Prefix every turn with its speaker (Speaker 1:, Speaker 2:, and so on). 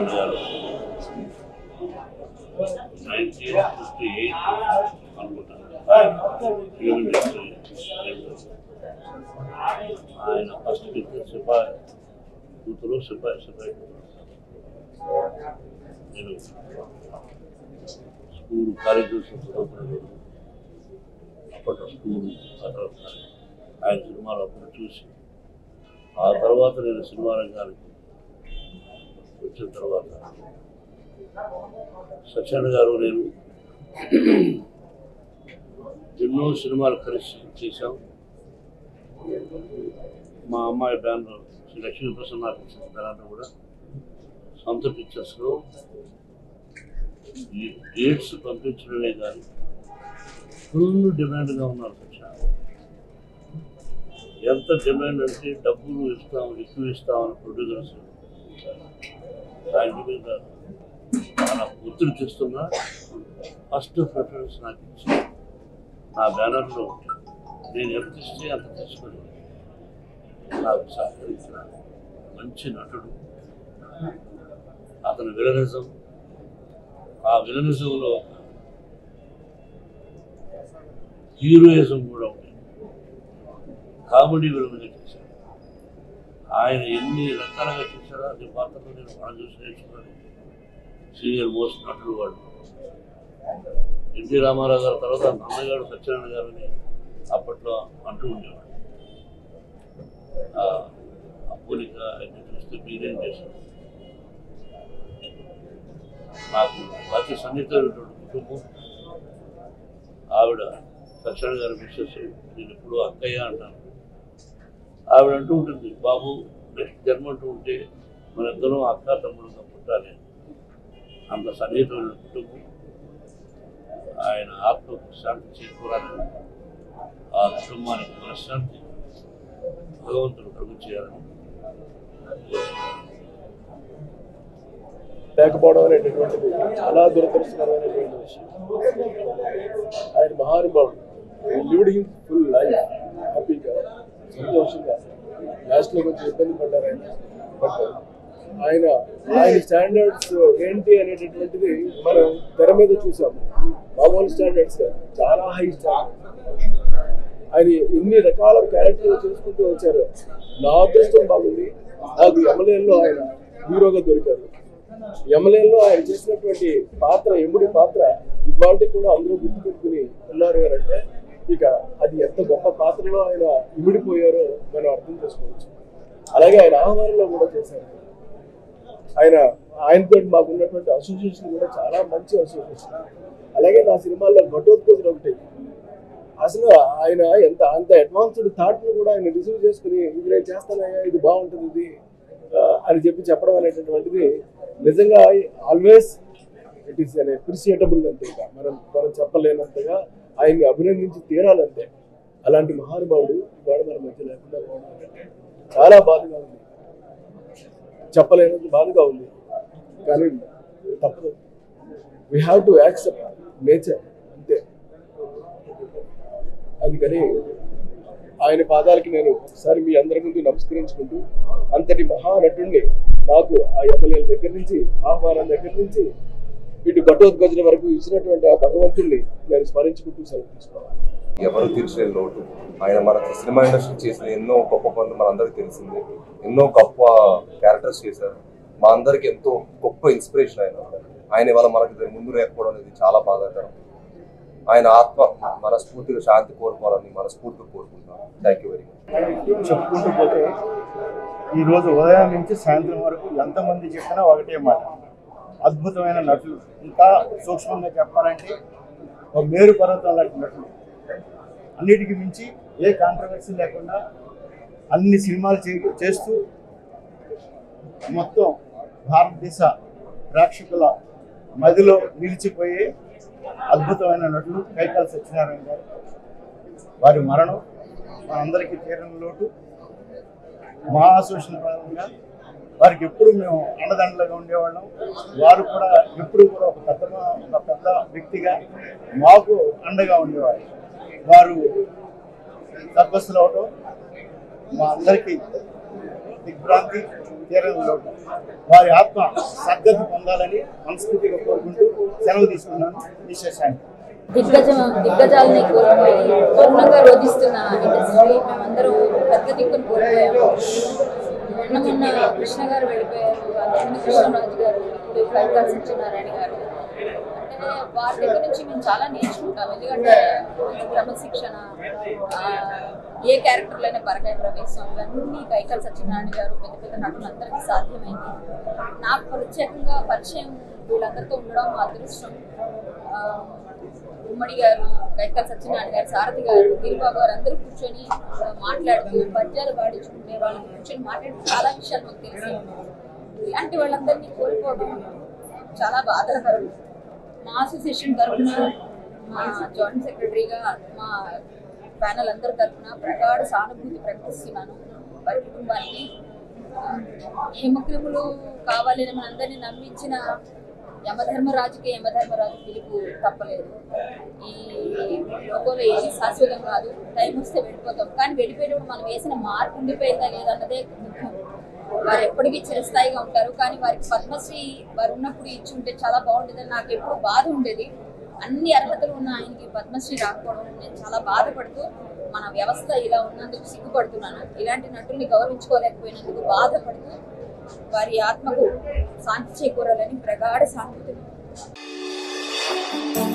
Speaker 1: Naidu garu nineteen fifty eight అనుకుంటాను film industry ఆయన first picture Sipayi Kuthuru సిపాయి సిపాయి నేను స్కూల్ కాలేజెస్ చదువుకున్నాను అప్పట్లో స్కూల్ ఆ తర్వాత ఆయన సినిమాలు అప్పుడు చూసి ఆ తర్వాత నేను సినిమా రంగానికి వచ్చిన తర్వాత సత్యనారాయణ గారు నేను ఎన్నో సినిమాలు కలిసి చేశాం మా అమ్మాయి banner Sri Lakshmi Prasanna pictures banner కూడా సొంత పిక్చర్స్లో ఈ డేట్స్ పంపించడమే కానీ ఫుల్ డిమాండ్గా ఉన్నారు సత్యనారాయణ ఎంత డిమాండ్ అంటే డబ్బులు ఇస్తాం ఎక్కువ ఇస్తామని ప్రొడ్యూసర్స్ దాని మీద చాలా ఒత్తిడి తెస్తున్నా ఫస్ట్ ప్రిఫరెన్స్ నాకు ఇచ్చి నా బ్యానర్లో నేను ఎంత ఇస్తే అంత తీసుకొని నాకు సహకరించిన మంచి నటుడు అతని విలనిజం ఆ విలనిజంలో హీరోయిజం కూడా ఉంది కామెడీ విలువగా చేశారు ఆయన ఎన్ని రకాలుగా చేశారో అది పాత్రలో నేను మనం చూసి నేర్చుకున్నాను సీనియర్ మోస్ట్ నటుడు వాడు ఎన్టీ రామారావు గారి తర్వాత నాన్నగారు సత్యనారాయణ గారిని అప్పట్లో అంటూ ఉండేవాడు ఆ ఆ పోలిక అన్ని చూస్తే మీరేం చేశారు నాకు అతి సన్నిహితమైనటువంటి కుటుంబం ఆవిడ సత్యనారాయణ గారి మిస్సెస్ నేను ఎప్పుడు అక్కయ్య అంటాను ఆవిడ అంటూ ఉంటుంది బాబు నెక్స్ట్ జన్మ అంటూ ఉంటే మన ఇద్దరం అక్క తమ్ముడుగా పుట్టాలి అని. అంత సన్నిహితమైన కుటుంబం ఆయన ఆత్మకు శాంతి చేకూరాలని ఆ కుటుంబానికి మనశ్శాంతి భగవంతుడు కలుగు చేయాలని
Speaker 2: లేకపోవడం అనేటటువంటిది చాలా దురదృష్టకరమైనటువంటి విషయం ఆయన మహానుభావుడు లివ్డ్ హిమ్ ఫుల్ లైఫ్ హ్యాపీగా సంతోషంగా లాస్ట్లో కొంచెం ఇబ్బంది పడ్డారు ఆయన బట్ ఆయన ఆయన స్టాండర్డ్స్ ఏంటి అనేటటువంటిది మనం తెర మీద చూసాము మామూలు స్టాండర్డ్స్ కాదు చాలా హై స్టాండర్డ్స్ ఆయన ఎన్ని రకాల క్యారెక్టర్లు చేసుకుంటూ వచ్చారు నా అదృష్టం బాగుంది నాకు ఎమ్మెల్యేలో ఆయన హీరోగా దొరికారు ఎమ్మెల్యేలో ఆయన చేసినటువంటి పాత్ర ఎముడి పాత్ర ఇవాళ కూడా అందరూ గుర్తుపెట్టుకుని ఉన్నారు అని అంటే ఇక అది ఎంత గొప్ప పాత్రలో ఆయన ఇమిడిపోయారో మనం అర్థం చేసుకోవచ్చు అలాగే ఆయన ఆహ్వానంలో కూడా చేశారు ఆయన ఆయనతో మాకు ఉన్నటువంటి అసోసియేషన్ కూడా చాలా మంచి అసోసియేషన్ అలాగే నా సినిమాల్లో ఘటోత్కచుడు ఒకటి అసలు ఆయన ఎంత అంత అడ్వాన్స్డ్ థాట్ను కూడా ఆయన రిసీవ్ చేసుకుని ఇది నేను చేస్తానయ్యా ఇది బాగుంటుంది ఇది ఆ, అని చెప్పి చెప్పడం అనేటటువంటిది నిజంగా always it is an appreciable అంతే ఇక మనం మనం చెప్పలేనంతగా ఆయన్ని అభినందించి తీరాలంతే అలాంటి మహానుభావుడు ఇవాళ మన మధ్య లేకుండా పోవడం అంటే చాలా బాధగా ఉంది చెప్పలేనంత బాధగా ఉంది కానీ తప్పదు we have to accept nature అంతే అందుకని ఆయన పాదాలకి నేను ఒకసారి మీ అందరి ముందు నమస్కరించుకుంటూ అంతటి మహానటుణ్ణి నాకు ఆ ఎమ్మెల్యేల దగ్గర నుంచి ఆహ్వానం దగ్గర నుంచి ఇటు ఘటోద్గజన వరకు ఇచ్చినటువంటి ఆ భగవంతుణ్ణి నేను స్మరించుకుంటూ సెలవు తీసుకోవాలి
Speaker 3: ఎవరు తీర్చలేని లోటు ఆయన మన సినిమా ఇండస్ట్రీ చేసిన ఎన్నో గొప్ప పనులు మనందరికీ తెలిసిందే ఎన్నో గొప్ప క్యారెక్టర్స్ చేశారు మా అందరికి ఎంతో గొప్ప ఇన్స్పిరేషన్ ఆయన ఆయన ఇవాళ మనకి దీని ముందు లేకపోవడం అనేది చాలా బాధాకరం ఆయన ఆత్మ మనస్ఫూర్తిగా శాంతి కోరుకోవాలని మనస్ఫూర్తిగా కోరుకుంటున్నాను థ్యాంక్ యూ వెరీ మచ్
Speaker 4: చెప్పుకుంటూ పోతే ఈరోజు ఉదయం నుంచి సాయంత్రం వరకు ఎంతమంది చెప్పినా ఒకటే మాట అద్భుతమైన నటులు ఇంకా సూక్ష్మంగా చెప్పాలంటే ఒక మేరు పర్వతం లాంటి నటులు అన్నిటికీ మించి ఏ కాంట్రవర్సీ లేకుండా అన్ని సినిమాలు చే- చేస్తూ మొత్తం భారతదేశ ప్రేక్షకుల మదిలో నిలిచిపోయే అద్భుతమైన నటులు కైకాల సత్యనారాయణ గారు వారి మరణం మనందరికీ తీరని లోటు మా అసోసియేషన్ పరంగా వారికి ఎప్పుడు మేము అండదండలుగా ఉండేవాళ్ళం వారు కూడా ఎప్పుడు కూడా ఒక పెద్ద ఒక పెద్ద వ్యక్తిగా మాకు అండగా ఉండేవారు వారు సర్వస్సులు అవడం మా అందరికీ దిగ్భ్రాంతి తీరని లోటు వారి ఆత్మ సద్గతి పొందాలని మనస్ఫూర్తిగా కోరుకుంటూ సెలవు తీసుకున్నాను విశేషాన్ని
Speaker 5: దిగ్గజం దిగ్గజాలని కోల్పోయి పూర్ణంగా రోధిస్తున్న ఇండస్ట్రీ మేమందరం పెద్ద దిక్కును కోల్పోయాము మొన్న మొన్న కృష్ణ గారు వెళ్ళిపోయారు అంతకుముందు కృష్ణరాజు గారు ఇప్పుడు కైకాల సత్యనారాయణ గారు అంటే వారి దగ్గర నుంచి మేము చాలా నేర్చుకుంటాం ఎందుకంటే మంచి క్రమశిక్షణ ఆ, ఏ క్యారెక్టర్లైనా పరకాయ ప్రవేశం ఇవన్నీ కైకాల సత్యనారాయణ గారు పెద్ద పెద్ద నటులందరికీ సాధ్యమైంది నాకు ప్రత్యేకంగా పరిచయం వీళ్ళందరితో ఉండడం మా అదృష్టం ఆ, ఉమ్మడి గారు కైకాల సత్యనారాయణ గారు సారథి గారు గిరిబాబు గారు అందరూ కూర్చొని ఆ, మాట్లాడుతూ పద్యాలు పాడించుకుంటే వాళ్ళు కూర్చొని మాట్లాడి చాలా విషయాలు మాకు తెలిసి ఇలాంటి వాళ్ళందరినీ కోల్పోవడం చాలా బాధాకరం మా అసోసియేషన్ తరఫున మా జాయింట్ సెక్రటరీగా మా ప్యానల్ అందరి తరఫున ప్రగాఢ సానుభూతి ప్రకటిస్తున్నాను వారి కుటుంబానికి హిమక్రిములు కావాలని మనందరినీ నమ్మించిన యమధర్మరాజుకి యమధర్మరాజు పిలుపు తప్పలేదు ఈ లోకంలో ఏది శాశ్వతం కాదు టైం వస్తే వెళ్ళిపోతాం కానీ వెళ్ళిపోయేటప్పుడు మనం వేసిన మార్పు ఉండిపోయిందా లేదన్నదే ముఖ్యం వారు ఎప్పటికీ చిరస్థాయిగా ఉంటారు కానీ వారికి పద్మశ్రీ వారు ఉన్నప్పుడు ఇచ్చి ఉంటే చాలా బాగుండేదని నాకు ఎప్పుడు బాధ ఉండేది అన్ని అర్హతలు ఉన్న ఆయనకి పద్మశ్రీ రాకపోవడం నేను చాలా బాధపడుతూ మన వ్యవస్థ ఇలా ఉన్నందుకు సిగ్గుపడుతున్నాను ఇలాంటి నటుల్ని గౌరవించుకోలేకపోయినందుకు బాధపడుతూ వారి ఆత్మకు శాంతి చేకూరాలని ప్రగాఢ సానుభూతి